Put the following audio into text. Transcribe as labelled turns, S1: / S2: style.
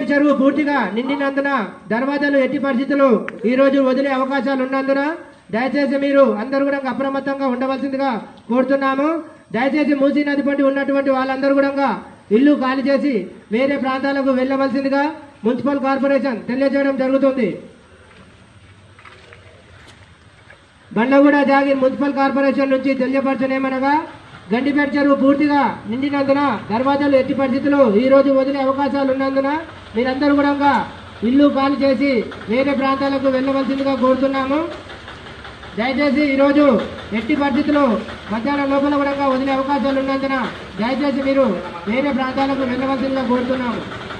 S1: చెరువు పూర్తిగా నిండినందున దర్వాజాలు ఎట్టి పరిస్థితులు ఈ రోజు వదిలే అవకాశాలు ఉన్నందున దయచేసి మీరు అందరూ కూడా అప్రమత్తంగా ఉండవలసిందిగా కోరుతున్నాము దయచేసి మూసీ నది పంటి ఉన్నటువంటి వాళ్ళందరూ కూడా ఇల్లు ఖాళీ చేసి వేరే ప్రాంతాలకు వెళ్ళవలసిందిగా మున్సిపల్ కార్పొరేషన్ తెలియజేయడం జరుగుతుంది బండ్లగూడ జాగీర్ మున్సిపల్ కార్పొరేషన్ నుంచి తెలియపరచనేమనగా గండిపేట చెరువు పూర్తిగా నిండినందున దర్వాజాలు ఎట్టి పరిస్థితుల్లో ఈ రోజు వదిలే అవకాశాలు ఉన్నందున మీరందరూ కూడా ఇల్లు ఖాళీ చేసి వేరే ప్రాంతాలకు వెళ్ళవలసిందిగా కోరుతున్నాము దయచేసి ఈరోజు ఎట్టి పరిస్థితుల్లో మధ్యాహ్నం లోపల కూడా వదిలే అవకాశాలు ఉన్నందున దయచేసి మీరు వేరే ప్రాంతాలకు వెళ్ళవలసిందిగా కోరుతున్నాము